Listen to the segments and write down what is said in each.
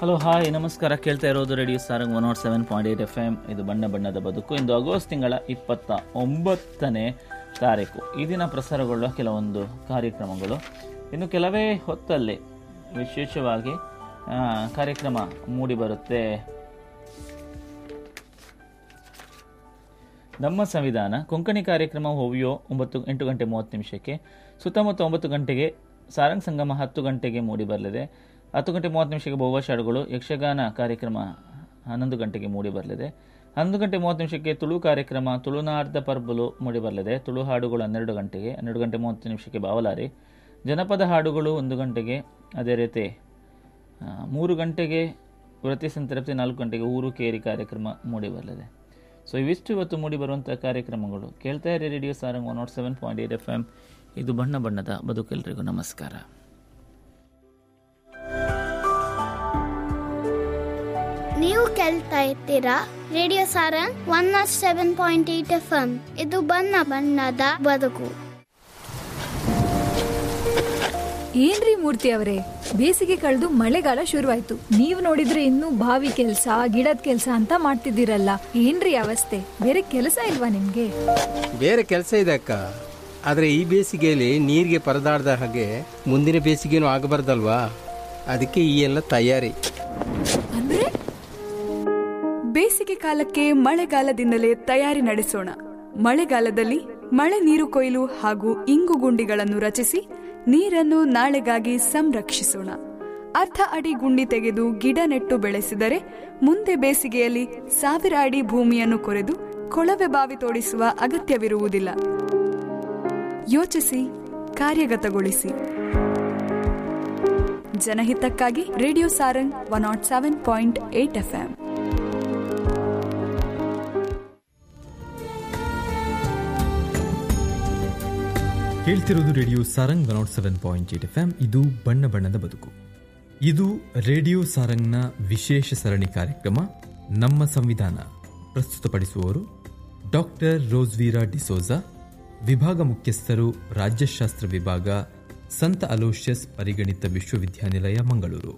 hello hi ನಮಸ್ಕಾರ ಕೇಳ್ತಾ ಇರೋದು radio Sarang one naught seven point eight F M ಇದು ಬಣ್ಣ ಬಣ್ಣದ ಬದುಕು ಇಂದು ಆಗಸ್ಟ್ ತಿಂಗಳ ಇಪ್ಪತ್ತ ಒಂಬತ್ತನೇ ತಾರೀಕು ಈ ದಿನ ಪ್ರಸಾರಗೊಳ್ಳುವ ಕೆಲವೊಂದು ಕಾರ್ಯಕ್ರಮಗಳು ಇನ್ನು ಕೆಲವೇ ಹೊತ್ತಲ್ಲಿ ವಿಶೇಷವಾಗಿ ಆ, ಕಾರ್ಯಕ್ರಮ ಮೂಡಿಬರುತ್ತೆ ನಮ್ಮ ಸಂವಿಧಾನ ಕೊಂಕಣಿ ಕಾರ್ಯಕ್ರಮ ಹೋವಿಯೋ ಒಂಬತ್ತು ಎಂಟು ಗಂಟೆ ಮೂವತ್ತು ನಿಮಿಷಕ್ಕೆ ಸುತ್ತಮುತ್ತ ಒಂಬತ್ತು ಗಂಟೆಗೆ ಸಾರಂಗ್ ಸಂಗಮ ಹತ್ತು ಗಂಟೆಗೆ ಮೂಡಿ ಬರಲಿದೆ ಹತ್ತು ಗಂಟೆ ಮೂವತ್ತು ನಿಮಿಷಕ್ಕೆ ಬಹುಭಾಷಾಡುಗಳು ಯಕ್ಷಗಾನ ಕಾರ್ಯಕ್ರಮ ಹನ್ನೊಂದು ಗಂಟೆಗೆ ಮೂಡಿ ಬರಲಿದೆ ಹನ್ನೊಂದು ಗಂಟೆ ಮೂವತ್ತು ನಿಮಿಷಕ್ಕೆ ತುಳು ಕಾರ್ಯಕ್ರಮ ತುಳುನಾರ್ಧ ಪರ್ಬಲು ಮೂಡಿ ಬರಲಿದೆ ತುಳು ಹಾಡುಗಳು ಹನ್ನೆರಡು ಗಂಟೆಗೆ ಹನ್ನೆರಡು ಗಂಟೆ ಮೂವತ್ತು ನಿಮಿಷಕ್ಕೆ ಬಾವಲಾರಿ ಜನಪದ ಹಾಡುಗಳು ಒಂದು ಗಂಟೆಗೆ ಅದೇ ರೀತಿ ಆ, ಮೂರು ಗಂಟೆಗೆ ವೃತ್ತಿ ಸಂತೃಪ್ತಿ ನಾಲ್ಕು ಗಂಟೆಗೆ ಊರು ಕೇರಿ ಕಾರ್ಯಕ್ರಮ ಮೂಡಿ ಬರಲಿದೆ ಸೊ ಇವಿಷ್ಟು ಇವತ್ತು ಮೂಡಿ ಬರುವಂಥ ಕಾರ್ಯಕ್ರಮಗಳು ಕೇಳ್ತಾ ಇರಿ radio Sarang one naught seven point eight F M ಇದು ಬಣ್ಣ ಬಣ್ಣದ ಬದುಕೆಲ್ಲರಿಗೂ ನಮಸ್ಕಾರ ನೀವು ಕೇಳ್ತಾ ಇರ್ತೀರಾ radio Sarang one naught seven point eight F M ಇದು ಬಣ್ಣ ಬಣ್ಣದ ಬದುಕು ಏನ್ರಿ ಮೂರ್ತಿ ಅವರೇ ಬೇಸಿಗೆ ಕಳೆದು ಮಳೆಗಾಲ ಶುರುವಾಯ್ತು ನೀವ್ ನೋಡಿದ್ರೆ ಇನ್ನೂ ಬಾವಿ ಕೆಲ್ಸ ಗಿಡದ ಕೆಲ್ಸ ಅಂತ ಮಾಡ್ತಿದ್ದೀರಲ್ಲ ಏನ್ರಿ ಅವಸ್ಥೆ ಬೇರೆ ಕೆಲಸ ಇಲ್ವಾ ನಿಮ್ಗೆ ಬೇರೆ ಕೆಲಸ ಇದೆ ಅಕ್ಕ ಆದರೆ ಈ ಬೇಸಿಗೆಯಲ್ಲಿ ನೀರಿಗೆ ಪರದಾಡ್ದ ಹಾಗೆ ಮುಂದಿನ ಬೇಸಿಗೆನೂ ಆಗಬಾರ್ದಲ್ವಾ ಅದಕ್ಕೆ ಈ ಎಲ್ಲ ತಯಾರಿ ಅಂದ್ರೆ ಬೇಸಿಗೆ ಕಾಲಕ್ಕೆ ಮಳೆಗಾಲದಿಂದಲೇ ತಯಾರಿ ನಡೆಸೋಣ ಮಳೆಗಾಲದಲ್ಲಿ ಮಳೆ ನೀರು ಕೊಯ್ಲು ಹಾಗೂ ಇಂಗು ಗುಂಡಿಗಳನ್ನು ರಚಿಸಿ ನೀರನ್ನು ನಾಳೆಗಾಗಿ ಸಂರಕ್ಷಿಸೋಣ ಅರ್ಧ ಅಡಿ ಗುಂಡಿ ತೆಗೆದು ಗಿಡ ನೆಟ್ಟು ಬೆಳೆಸಿದರೆ ಮುಂದೆ ಬೇಸಿಗೆಯಲ್ಲಿ ಸಾವಿರ ಅಡಿ ಭೂಮಿಯನ್ನು ಕೊರೆದು ಕೊಳವೆ ಬಾವಿ ತೋಡಿಸುವ ಅಗತ್ಯವಿರುವುದಿಲ್ಲ ಯೋಚಿಸಿ ಕಾರ್ಯಗತಗೊಳಿಸಿ ಜನಹಿತಕ್ಕಾಗಿ radio Sarang one naught seven point eight FM ಕೇಳ್ತಿರೋದು radio Sarang one naught seven point eight F M ಇದು ಬಣ್ಣ ಬಣ್ಣದ ಬದುಕು ಇದು ರೇಡಿಯೋ ಸಾರಂಗ್ನ ವಿಶೇಷ ಸರಣಿ ಕಾರ್ಯಕ್ರಮ ನಮ್ಮ ಸಂವಿಧಾನ ಪ್ರಸ್ತುತಪಡಿಸುವವರು ಡಾಕ್ಟರ್ ರೋಸ್ವೀರಾ ಡಿಸೋಜಾ ವಿಭಾಗ ಮುಖ್ಯಸ್ಥರು ರಾಜ್ಯಶಾಸ್ತ್ರ ವಿಭಾಗ ಸಂತ ಅಲೋಷಿಯಸ್ ಪರಿಗಣಿತ ವಿಶ್ವವಿದ್ಯಾನಿಲಯ ಮಂಗಳೂರು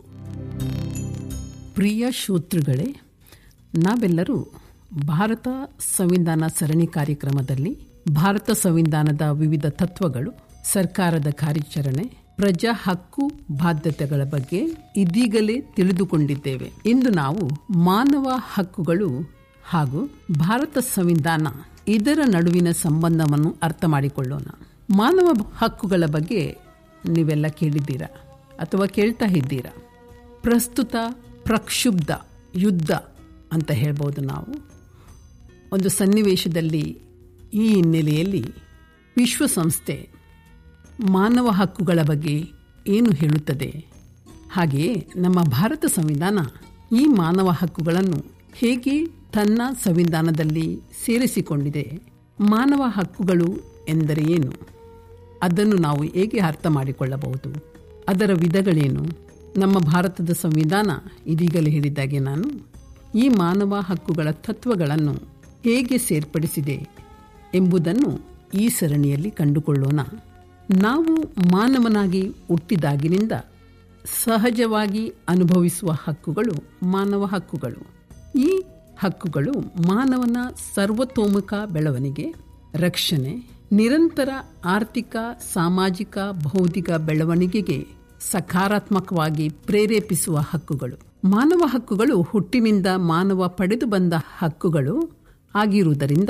ಪ್ರಿಯ ಶ್ರೋತೃಗಳೇ ನಾವೆಲ್ಲರೂ ಭಾರತ ಸಂವಿಧಾನ ಸರಣಿ ಕಾರ್ಯಕ್ರಮದಲ್ಲಿ ಭಾರತ ಸಂವಿಧಾನದ ವಿವಿಧ ತತ್ವಗಳು ಸರ್ಕಾರದ ಕಾರ್ಯಾಚರಣೆ ಪ್ರಜಾ ಹಕ್ಕು ಬಾಧ್ಯತೆಗಳ ಬಗ್ಗೆ ಇದೀಗಲೇ ತಿಳಿದುಕೊಂಡಿದ್ದೇವೆ ಇಂದು ನಾವು ಮಾನವ ಹಕ್ಕುಗಳು ಹಾಗೂ ಭಾರತ ಸಂವಿಧಾನ ಇದರ ನಡುವಿನ ಸಂಬಂಧವನ್ನು ಅರ್ಥ ಮಾಡಿಕೊಳ್ಳೋಣ ಮಾನವ ಹಕ್ಕುಗಳ ಬಗ್ಗೆ ನೀವೆಲ್ಲ ಕೇಳಿದ್ದೀರಾ ಅಥವಾ ಕೇಳ್ತಾ ಇದ್ದೀರಾ ಪ್ರಸ್ತುತ ಪ್ರಕ್ಷುಬ್ಧ ಯುದ್ಧ ಅಂತ ಹೇಳ್ಬೋದು ನಾವು ಒಂದು ಸನ್ನಿವೇಶದಲ್ಲಿ ಈ ಹಿನ್ನೆಲೆಯಲ್ಲಿ ವಿಶ್ವಸಂಸ್ಥೆ ಮಾನವ ಹಕ್ಕುಗಳ ಬಗ್ಗೆ ಏನು ಹೇಳುತ್ತದೆ ಹಾಗೆಯೇ ನಮ್ಮ ಭಾರತ ಸಂವಿಧಾನ ಈ ಮಾನವ ಹಕ್ಕುಗಳನ್ನು ಹೇಗೆ ತನ್ನ ಸಂವಿಧಾನದಲ್ಲಿ ಸೇರಿಸಿಕೊಂಡಿದೆ ಮಾನವ ಹಕ್ಕುಗಳು ಎಂದರೆ ಏನು ಅದನ್ನು ನಾವು ಹೇಗೆ ಅರ್ಥ ಮಾಡಿಕೊಳ್ಳಬಹುದು ಅದರ ವಿಧಗಳೇನು ನಮ್ಮ ಭಾರತದ ಸಂವಿಧಾನ ಇದೀಗಲೇ ಹೇಳಿದ್ದಾಗೆ ನಾನು ಈ ಮಾನವ ಹಕ್ಕುಗಳ ತತ್ವಗಳನ್ನು ಹೇಗೆ ಸೇರ್ಪಡಿಸಿದೆ ಎಂಬುದನ್ನು ಈ ಸರಣಿಯಲ್ಲಿ ಕಂಡುಕೊಳ್ಳೋಣ ನಾವು ಮಾನವನಾಗಿ ಹುಟ್ಟಿದಾಗಿನಿಂದ ಸಹಜವಾಗಿ ಅನುಭವಿಸುವ ಹಕ್ಕುಗಳು ಮಾನವ ಹಕ್ಕುಗಳು ಈ ಹಕ್ಕುಗಳು ಮಾನವನ ಸರ್ವತೋಮುಖ ಬೆಳವಣಿಗೆ ರಕ್ಷಣೆ ನಿರಂತರ ಆರ್ಥಿಕ ಸಾಮಾಜಿಕ ಬೌದ್ಧಿಕ ಬೆಳವಣಿಗೆಗೆ ಸಕಾರಾತ್ಮಕವಾಗಿ ಪ್ರೇರೇಪಿಸುವ ಹಕ್ಕುಗಳು ಮಾನವ ಹಕ್ಕುಗಳು ಹುಟ್ಟಿನಿಂದ ಮಾನವ ಪಡೆದು ಬಂದ ಹಕ್ಕುಗಳು ಆಗಿರುವುದರಿಂದ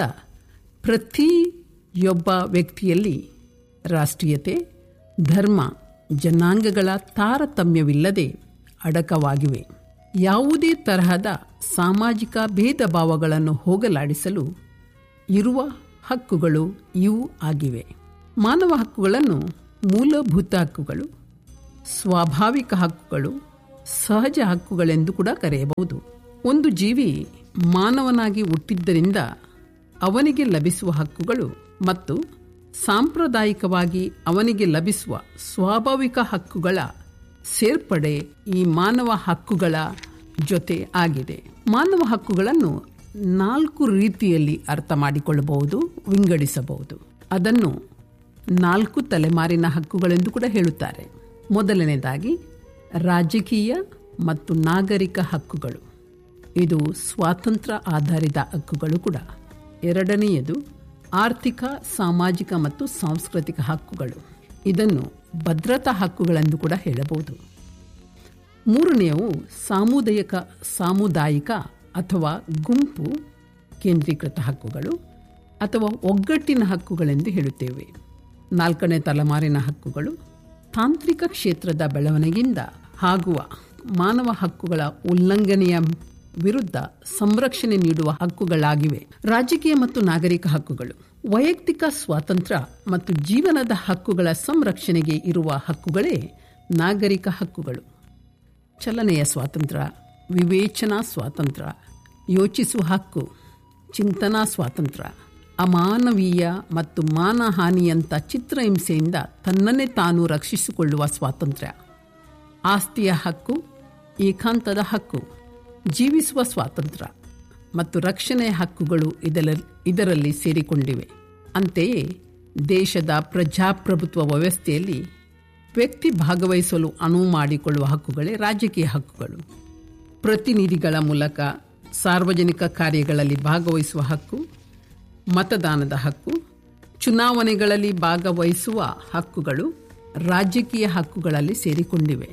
ಪ್ರತಿಯೊಬ್ಬ ವ್ಯಕ್ತಿಯಲ್ಲಿ ರಾಷ್ಟ್ರೀಯತೆ ಧರ್ಮ ಜನಾಂಗಗಳ ತಾರತಮ್ಯವಿಲ್ಲದೆ ಅಡಕವಾಗಿವೆ ಯಾವುದೇ ತರಹದ ಸಾಮಾಜಿಕ ಭೇದ ಭಾವಗಳನ್ನು ಹೋಗಲಾಡಿಸಲು ಇರುವ ಹಕ್ಕುಗಳು ಇವು ಆಗಿವೆ ಮಾನವ ಹಕ್ಕುಗಳನ್ನು ಮೂಲಭೂತ ಹಕ್ಕುಗಳು ಸ್ವಾಭಾವಿಕ ಹಕ್ಕುಗಳು ಸಹಜ ಹಕ್ಕುಗಳೆಂದು ಕೂಡ ಕರೆಯಬಹುದು ಒಂದು ಜೀವಿ ಮಾನವನಾಗಿ ಹುಟ್ಟಿದ್ದರಿಂದ ಅವನಿಗೆ ಲಭಿಸುವ ಹಕ್ಕುಗಳು ಮತ್ತು ಸಾಂಪ್ರದಾಯಿಕವಾಗಿ ಅವನಿಗೆ ಲಭಿಸುವ ಸ್ವಾಭಾವಿಕ ಹಕ್ಕುಗಳ ಸೇರ್ಪಡೆ ಈ ಮಾನವ ಹಕ್ಕುಗಳ ಜೊತೆ ಆಗಿದೆ ಮಾನವ ಹಕ್ಕುಗಳನ್ನು ನಾಲ್ಕು ರೀತಿಯಲ್ಲಿ ಅರ್ಥ ಮಾಡಿಕೊಳ್ಳಬಹುದು ವಿಂಗಡಿಸಬಹುದು ಅದನ್ನು ನಾಲ್ಕು ತಲೆಮಾರಿನ ಹಕ್ಕುಗಳೆಂದು ಕೂಡ ಹೇಳುತ್ತಾರೆ ಮೊದಲನೇದಾಗಿ ರಾಜಕೀಯ ಮತ್ತು ನಾಗರಿಕ ಹಕ್ಕುಗಳು ಇದು ಸ್ವಾತಂತ್ರ್ಯ ಆಧಾರಿತ ಹಕ್ಕುಗಳು ಕೂಡ ಎರಡನೆಯದು ಆರ್ಥಿಕ ಸಾಮಾಜಿಕ ಮತ್ತು ಸಾಂಸ್ಕೃತಿಕ ಹಕ್ಕುಗಳು ಇದನ್ನು ಭದ್ರತಾ ಹಕ್ಕುಗಳೆಂದು ಕೂಡ ಹೇಳಬಹುದು ಮೂರನೆಯವು ಸಾಮುದಾಯಿಕ ಸಾಮುದಾಯಿಕ ಅಥವಾ ಗುಂಪು ಕೇಂದ್ರೀಕೃತ ಹಕ್ಕುಗಳು ಅಥವಾ ಒಗ್ಗಟ್ಟಿನ ಹಕ್ಕುಗಳೆಂದು ಹೇಳುತ್ತೇವೆ ನಾಲ್ಕನೇ ತಲೆಮಾರಿನ ಹಕ್ಕುಗಳು ತಾಂತ್ರಿಕ ಕ್ಷೇತ್ರದ ಬೆಳವಣಿಗೆಯಿಂದ ಆಗುವ ಮಾನವ ಹಕ್ಕುಗಳ ಉಲ್ಲಂಘನೆಯ ವಿರುದ್ಧ ಸಂರಕ್ಷಣೆ ನೀಡುವ ಹಕ್ಕುಗಳಾಗಿವೆ ರಾಜಕೀಯ ಮತ್ತು ನಾಗರಿಕ ಹಕ್ಕುಗಳು ವೈಯಕ್ತಿಕ ಸ್ವಾತಂತ್ರ್ಯ ಮತ್ತು ಜೀವನದ ಹಕ್ಕುಗಳ ಸಂರಕ್ಷಣೆಗೆ ಇರುವ ಹಕ್ಕುಗಳೇ ನಾಗರಿಕ ಹಕ್ಕುಗಳು ಚಲನೆಯ ಸ್ವಾತಂತ್ರ್ಯ ವಿವೇಚನಾ ಸ್ವಾತಂತ್ರ್ಯ ಯೋಚಿಸುವ ಹಕ್ಕು ಚಿಂತನಾ ಸ್ವಾತಂತ್ರ್ಯ ಅಮಾನವೀಯ ಮತ್ತು ಮಾನಹಾನಿಯಂಥ ಚಿತ್ರಹಿಂಸೆಯಿಂದ ತನ್ನನ್ನೇ ತಾನು ರಕ್ಷಿಸಿಕೊಳ್ಳುವ ಸ್ವಾತಂತ್ರ್ಯ ಆಸ್ತಿಯ ಹಕ್ಕು ಏಕಾಂತದ ಹಕ್ಕು ಜೀವಿಸುವ ಸ್ವಾತಂತ್ರ್ಯ ಮತ್ತು ರಕ್ಷಣೆಯ ಹಕ್ಕುಗಳು ಇದರ ಇದರಲ್ಲಿ ಸೇರಿಕೊಂಡಿವೆ ಅಂತೆಯೇ ದೇಶದ ಪ್ರಜಾಪ್ರಭುತ್ವ ವ್ಯವಸ್ಥೆಯಲ್ಲಿ ವ್ಯಕ್ತಿ ಭಾಗವಹಿಸಲು ಅನುವು ಮಾಡಿಕೊಳ್ಳುವ ಹಕ್ಕುಗಳೇ ರಾಜಕೀಯ ಹಕ್ಕುಗಳು ಪ್ರತಿನಿಧಿಗಳ ಮೂಲಕ ಸಾರ್ವಜನಿಕ ಕಾರ್ಯಗಳಲ್ಲಿ ಭಾಗವಹಿಸುವ ಹಕ್ಕು ಮತದಾನದ ಹಕ್ಕು ಚುನಾವಣೆಗಳಲ್ಲಿ ಭಾಗವಹಿಸುವ ಹಕ್ಕುಗಳು ರಾಜಕೀಯ ಹಕ್ಕುಗಳಲ್ಲಿ ಸೇರಿಕೊಂಡಿವೆ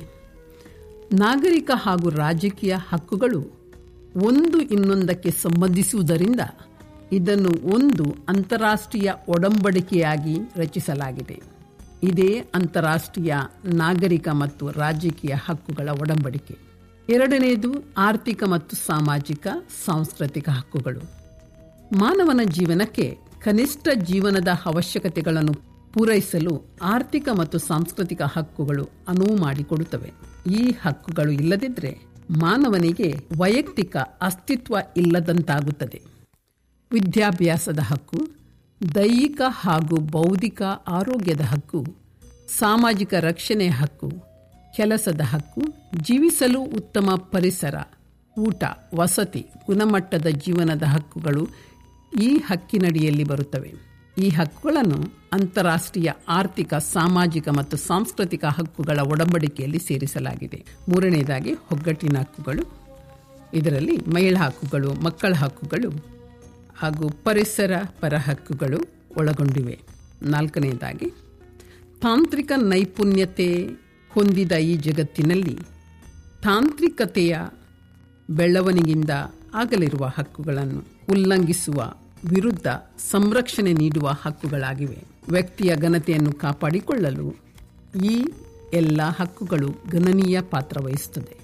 ನಾಗರಿಕ ಹಾಗೂ ರಾಜಕೀಯ ಹಕ್ಕುಗಳು ಒಂದು ಇನ್ನೊಂದಕ್ಕೆ ಸಂಬಂಧಿಸುವುದರಿಂದ ಇದನ್ನು ಒಂದು ಅಂತಾರಾಷ್ಟ್ರೀಯ ಒಡಂಬಡಿಕೆಯಾಗಿ ರಚಿಸಲಾಗಿದೆ ಇದೇ ಅಂತಾರಾಷ್ಟ್ರೀಯ ನಾಗರಿಕ ಮತ್ತು ರಾಜಕೀಯ ಹಕ್ಕುಗಳ ಒಡಂಬಡಿಕೆ ಎರಡನೆಯದು ಆರ್ಥಿಕ ಮತ್ತು ಸಾಮಾಜಿಕ ಸಾಂಸ್ಕೃತಿಕ ಹಕ್ಕುಗಳು ಮಾನವನ ಜೀವನಕ್ಕೆ ಕನಿಷ್ಠ ಜೀವನದ ಅವಶ್ಯಕತೆಗಳನ್ನು ಪೂರೈಸಲು ಆರ್ಥಿಕ ಮತ್ತು ಸಾಂಸ್ಕೃತಿಕ ಹಕ್ಕುಗಳು ಅನುವು ಮಾಡಿಕೊಡುತ್ತವೆ ಈ ಹಕ್ಕುಗಳು ಇಲ್ಲದಿದ್ದರೆ ಮಾನವನಿಗೆ ವೈಯಕ್ತಿಕ ಅಸ್ತಿತ್ವ ಇಲ್ಲದಂತಾಗುತ್ತದೆ ವಿದ್ಯಾಭ್ಯಾಸದ ಹಕ್ಕು ದೈಹಿಕ ಹಾಗೂ ಬೌದ್ಧಿಕ ಆರೋಗ್ಯದ ಹಕ್ಕು ಸಾಮಾಜಿಕ ರಕ್ಷಣೆಯ ಹಕ್ಕು ಕೆಲಸದ ಹಕ್ಕು ಜೀವಿಸಲು ಉತ್ತಮ ಪರಿಸರ ಊಟ ವಸತಿ ಗುಣಮಟ್ಟದ ಜೀವನದ ಹಕ್ಕುಗಳು ಈ ಹಕ್ಕಿನಡಿಯಲ್ಲಿ ಬರುತ್ತವೆ ಈ ಹಕ್ಕುಗಳನ್ನು ಅಂತಾರಾಷ್ಟ್ರೀಯ ಆರ್ಥಿಕ ಸಾಮಾಜಿಕ ಮತ್ತು ಸಾಂಸ್ಕೃತಿಕ ಹಕ್ಕುಗಳ ಒಡಂಬಡಿಕೆಯಲ್ಲಿ ಸೇರಿಸಲಾಗಿದೆ ಮೂರನೆಯದಾಗಿ ಒಗ್ಗಟ್ಟಿನ ಹಕ್ಕುಗಳು ಇದರಲ್ಲಿ ಮಹಿಳಾ ಹಕ್ಕುಗಳು ಮಕ್ಕಳ ಹಕ್ಕುಗಳು ಹಾಗೂ ಪರಿಸರ ಪರ ಹಕ್ಕುಗಳು ಒಳಗೊಂಡಿವೆ ನಾಲ್ಕನೆಯದಾಗಿ ತಾಂತ್ರಿಕ ನೈಪುಣ್ಯತೆ ಹೊಂದಿದ ಈ ಜಗತ್ತಿನಲ್ಲಿ ತಾಂತ್ರಿಕತೆಯ ಬೆಳವಣಿಗೆಯಿಂದ ಆಗಲಿರುವ ಹಕ್ಕುಗಳನ್ನು ಉಲ್ಲಂಘಿಸುವ ವಿರುದ್ಧ ಸಂರಕ್ಷಣೆ ನೀಡುವ ಹಕ್ಕುಗಳಾಗಿವೆ ವ್ಯಕ್ತಿಯ ಘನತೆಯನ್ನು ಕಾಪಾಡಿಕೊಳ್ಳಲು ಈ ಎಲ್ಲ ಹಕ್ಕುಗಳು ಗಣನೀಯ ಪಾತ್ರ ವಹಿಸುತ್ತದೆ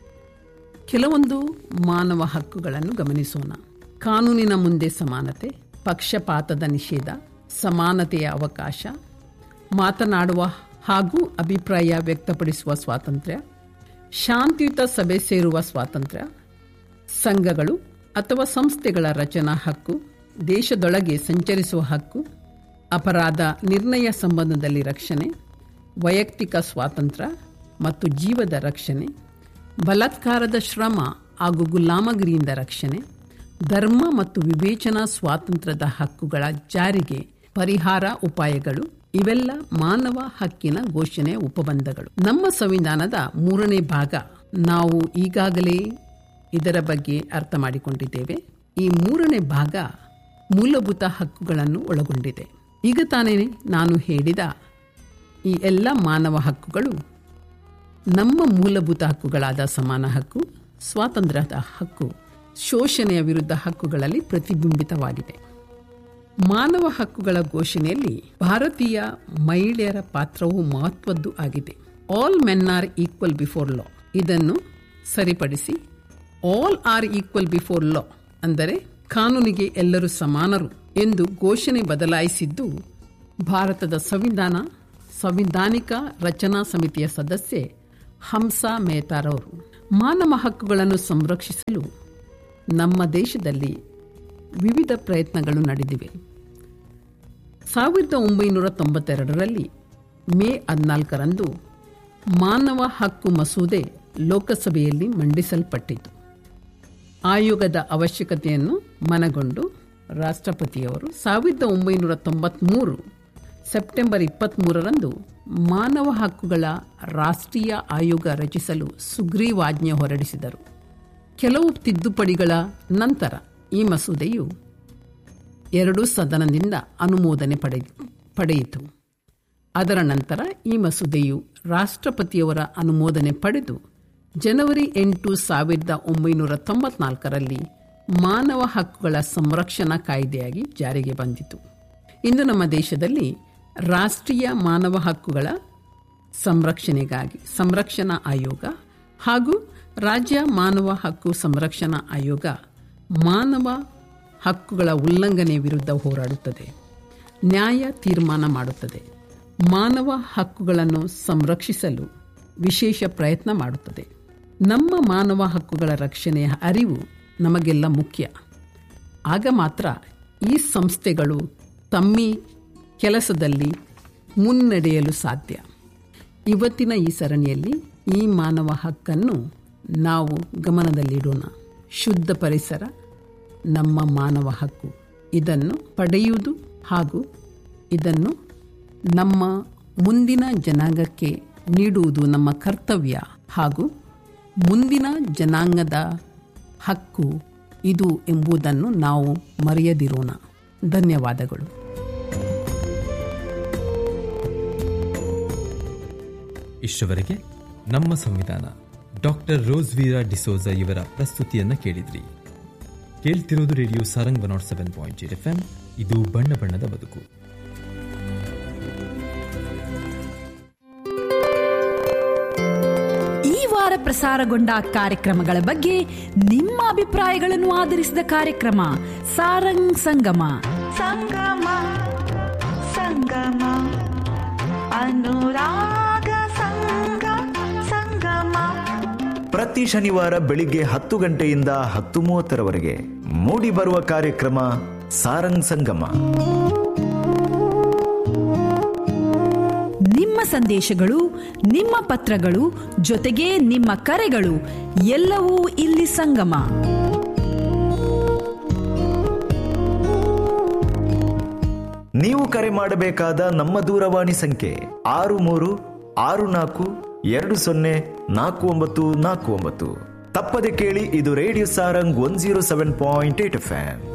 ಕೆಲವೊಂದು ಮಾನವ ಹಕ್ಕುಗಳನ್ನು ಗಮನಿಸೋಣ ಕಾನೂನಿನ ಮುಂದೆ ಸಮಾನತೆ ಪಕ್ಷಪಾತದ ನಿಷೇಧ ಸಮಾನತೆಯ ಅವಕಾಶ ಮಾತನಾಡುವ ಹಾಗೂ ಅಭಿಪ್ರಾಯ ವ್ಯಕ್ತಪಡಿಸುವ ಸ್ವಾತಂತ್ರ್ಯ ಶಾಂತಿಯುತ ಸಭೆ ಸೇರುವ ಸ್ವಾತಂತ್ರ್ಯ ಸಂಘಗಳು ಅಥವಾ ಸಂಸ್ಥೆಗಳ ರಚನಾ ಹಕ್ಕು ದೇಶದೊಳಗೆ ಸಂಚರಿಸುವ ಹಕ್ಕು ಅಪರಾಧ ನಿರ್ಣಯ ಸಂಬಂಧದಲ್ಲಿ ರಕ್ಷಣೆ ವೈಯಕ್ತಿಕ ಸ್ವಾತಂತ್ರ್ಯ ಮತ್ತು ಜೀವದ ರಕ್ಷಣೆ ಬಲಾತ್ಕಾರದ ಶ್ರಮ ಹಾಗೂ ಗುಲಾಮಗಿರಿಯಿಂದ ರಕ್ಷಣೆ ಧರ್ಮ ಮತ್ತು ವಿವೇಚನಾ ಸ್ವಾತಂತ್ರ್ಯದ ಹಕ್ಕುಗಳ ಜಾರಿಗೆ ಪರಿಹಾರ ಉಪಾಯಗಳು ಇವೆಲ್ಲ ಮಾನವ ಹಕ್ಕಿನ ಘೋಷಣೆಯ ಉಪಬಂಧಗಳು ನಮ್ಮ ಸಂವಿಧಾನದ ಮೂರನೇ ಭಾಗ ನಾವು ಈಗಾಗಲೇ ಇದರ ಬಗ್ಗೆ ಅರ್ಥ ಮಾಡಿಕೊಂಡಿದ್ದೇವೆ ಈ ಮೂರನೇ ಭಾಗ ಮೂಲಭೂತ ಹಕ್ಕುಗಳನ್ನು ಒಳಗೊಂಡಿದೆ ಈಗ ತಾನೇ ನಾನು ಹೇಳಿದ ಈ ಎಲ್ಲ ಮಾನವ ಹಕ್ಕುಗಳು ನಮ್ಮ ಮೂಲಭೂತ ಹಕ್ಕುಗಳಾದ ಸಮಾನ ಹಕ್ಕು ಸ್ವಾತಂತ್ರ್ಯದ ಹಕ್ಕು ಶೋಷಣೆಯ ವಿರುದ್ಧ ಹಕ್ಕುಗಳಲ್ಲಿ ಪ್ರತಿಬಿಂಬಿತವಾಗಿದೆ ಮಾನವ ಹಕ್ಕುಗಳ ಘೋಷಣೆಯಲ್ಲಿ ಭಾರತೀಯ ಮಹಿಳೆಯರ ಪಾತ್ರವು ಮಹತ್ವದ್ದು ಆಗಿದೆ all men are equal before law ಇದನ್ನು ಸರಿಪಡಿಸಿ all are equal before law ಅಂದರೆ ಕಾನೂನಿಗೆ ಎಲ್ಲರೂ ಸಮಾನರು ಎಂದು ಘೋಷಣೆ ಬದಲಾಯಿಸಿದ್ದು ಭಾರತದ ಸಂವಿಧಾನ ಸಂವಿಧಾನಿಕ ರಚನಾ ಸಮಿತಿಯ ಸದಸ್ಯೆ ಹಂಸಾ ಮೆಹತಾರವರು ಮಾನವ ಹಕ್ಕುಗಳನ್ನು ಸಂರಕ್ಷಿಸಲು ನಮ್ಮ ದೇಶದಲ್ಲಿ ವಿವಿಧ ಪ್ರಯತ್ನಗಳು ನಡೆದಿವೆ ಸಾವಿರದ ಒಂಬೈನೂರ ತೊಂಬತ್ತೆರಡರಲ್ಲಿ ಮೇ ಹದಿನಾಲ್ಕರಂದು ಮಾನವ ಹಕ್ಕು ಮಸೂದೆ ಲೋಕಸಭೆಯಲ್ಲಿ ಮಂಡಿಸಲ್ಪಟ್ಟಿತು ಆಯೋಗದ ಅವಶ್ಯಕತೆಯನ್ನು ಮನಗೊಂಡು ರಾಷ್ಟ್ರಪತಿಯವರು ಸಾವಿರದ ಒಂಬೈನೂರ ತೊಂಬತ್ಮೂರು ಸೆಪ್ಟೆಂಬರ್ ಇಪ್ಪತ್ತ್ಮೂರರಂದು ಮಾನವ ಹಕ್ಕುಗಳ ರಾಷ್ಟ್ರೀಯ ಆಯೋಗ ರಚಿಸಲು ಸುಗ್ರೀವಾಜ್ಞೆ ಹೊರಡಿಸಿದರು ಕೆಲವು ತಿದ್ದುಪಡಿಗಳ ನಂತರ ಈ ಮಸೂದೆಯು ಎರಡೂ ಸದನದಿಂದ ಅನುಮೋದನೆ ಪಡೆ ಪಡೆಯಿತು ಅದರ ನಂತರ ಈ ಮಸೂದೆಯು ರಾಷ್ಟ್ರಪತಿಯವರ ಅನುಮೋದನೆ ಪಡೆದು ಜನವರಿ ಎಂಟು ಸಾವಿರದ ಒಂಬೈನೂರ ತೊಂಬತ್ನಾಲ್ಕರಲ್ಲಿ ಮಾನವ ಹಕ್ಕುಗಳ ಸಂರಕ್ಷಣಾ ಕಾಯ್ದೆಯಾಗಿ ಜಾರಿಗೆ ಬಂದಿತು ಇಂದು ನಮ್ಮ ದೇಶದಲ್ಲಿ ರಾಷ್ಟ್ರೀಯ ಮಾನವ ಹಕ್ಕುಗಳ ಸಂರಕ್ಷಣೆಗಾಗಿ ಸಂರಕ್ಷಣಾ ಆಯೋಗ ಹಾಗೂ ರಾಜ್ಯ ಮಾನವ ಹಕ್ಕು ಸಂರಕ್ಷಣಾ ಆಯೋಗ ಮಾನವ ಹಕ್ಕುಗಳ ಉಲ್ಲಂಘನೆ ವಿರುದ್ಧ ಹೋರಾಡುತ್ತದೆ ನ್ಯಾಯ ತೀರ್ಮಾನ ಮಾಡುತ್ತದೆ ಮಾನವ ಹಕ್ಕುಗಳನ್ನು ಸಂರಕ್ಷಿಸಲು ವಿಶೇಷ ಪ್ರಯತ್ನ ಮಾಡುತ್ತದೆ ನಮ್ಮ ಮಾನವ ಹಕ್ಕುಗಳ ರಕ್ಷಣೆಯ ಅರಿವು ನಮಗೆಲ್ಲ ಮುಖ್ಯ ಆಗ ಮಾತ್ರ ಈ ಸಂಸ್ಥೆಗಳು ತಮ್ಮಿ ಕೆಲಸದಲ್ಲಿ ಮುನ್ನಡೆಯಲು ಸಾಧ್ಯ ಇವತ್ತಿನ ಈ ಸರಣಿಯಲ್ಲಿ ಈ ಮಾನವ ಹಕ್ಕನ್ನು ನಾವು ಗಮನದಲ್ಲಿಡೋಣ ಶುದ್ಧ ಪರಿಸರ ನಮ್ಮ ಮಾನವ ಹಕ್ಕು ಇದನ್ನು ಪಡೆಯುವುದು ಹಾಗೂ ಇದನ್ನು ನಮ್ಮ ಮುಂದಿನ ಜನಾಂಗಕ್ಕೆ ನೀಡುವುದು ನಮ್ಮ ಕರ್ತವ್ಯ ಹಾಗೂ ಮುಂದಿನ ಜನಾಂಗದ ಹಕ್ಕು ಇದು ಎಂಬುದನ್ನು ನಾವು ಮರೆಯದಿರೋಣ ಧನ್ಯವಾದಗಳು ಇಷ್ಟವರೆಗೆ ನಮ್ಮ ಸಂವಿಧಾನ ಡಾಕ್ಟರ್ ರೋಸ್ವೀರಾ ಡಿಸೋಜಾ ಇವರ ಪ್ರಸ್ತುತಿಯನ್ನ ಕೇಳಿದ್ರಿ ಕೇಳ್ತಿರೋದು radio Sarang one naught seven point eight F M ಇದು ಬಣ್ಣ ಬಣ್ಣದ ಬದುಕು ಈ ವಾರ ಪ್ರಸಾರಗೊಂಡ ಕಾರ್ಯಕ್ರಮಗಳ ಬಗ್ಗೆ ನಿಮ್ಮ ಅಭಿಪ್ರಾಯಗಳನ್ನು ಆಧರಿಸಿದ ಕಾರ್ಯಕ್ರಮ ಸಾರಂಗ್ ಸಂಗಮ ಸಂಗಮ ಸಂಗಮ ಅನುರಾಗ ಸಂಗ ಸಂಗಮ ಪ್ರತಿ ಶನಿವಾರ ಬೆಳಿಗ್ಗೆ ಹತ್ತು ಗಂಟೆಯಿಂದ ಹತ್ತು ಮೂವತ್ತರವರೆಗೆ ಮೂಡಿ ಬರುವ ಕಾರ್ಯಕ್ರಮ ಸಾರಂಗ್ ಸಂಗಮ ನಿಮ್ಮ ಸಂದೇಶಗಳು ನಿಮ್ಮ ಪತ್ರಗಳು ಜೊತೆಗೆ ನಿಮ್ಮ ಕರೆಗಳು ಎಲ್ಲವೂ ಇಲ್ಲಿ ಸಂಗಮ ನೀವು ಕರೆ ಮಾಡಬೇಕಾದ ನಮ್ಮ ದೂರವಾಣಿ ಸಂಖ್ಯೆ ಆರು ಮೂರು ಆರು ನಾಲ್ಕು ಎರಡು ಸೊನ್ನೆ ನಾಲ್ಕು ಒಂಬತ್ತು ನಾಲ್ಕು ಒಂಬತ್ತು ತಪ್ಪದೆ ಕೇಳಿ ಇದು radio Sarang one zero seven point eight F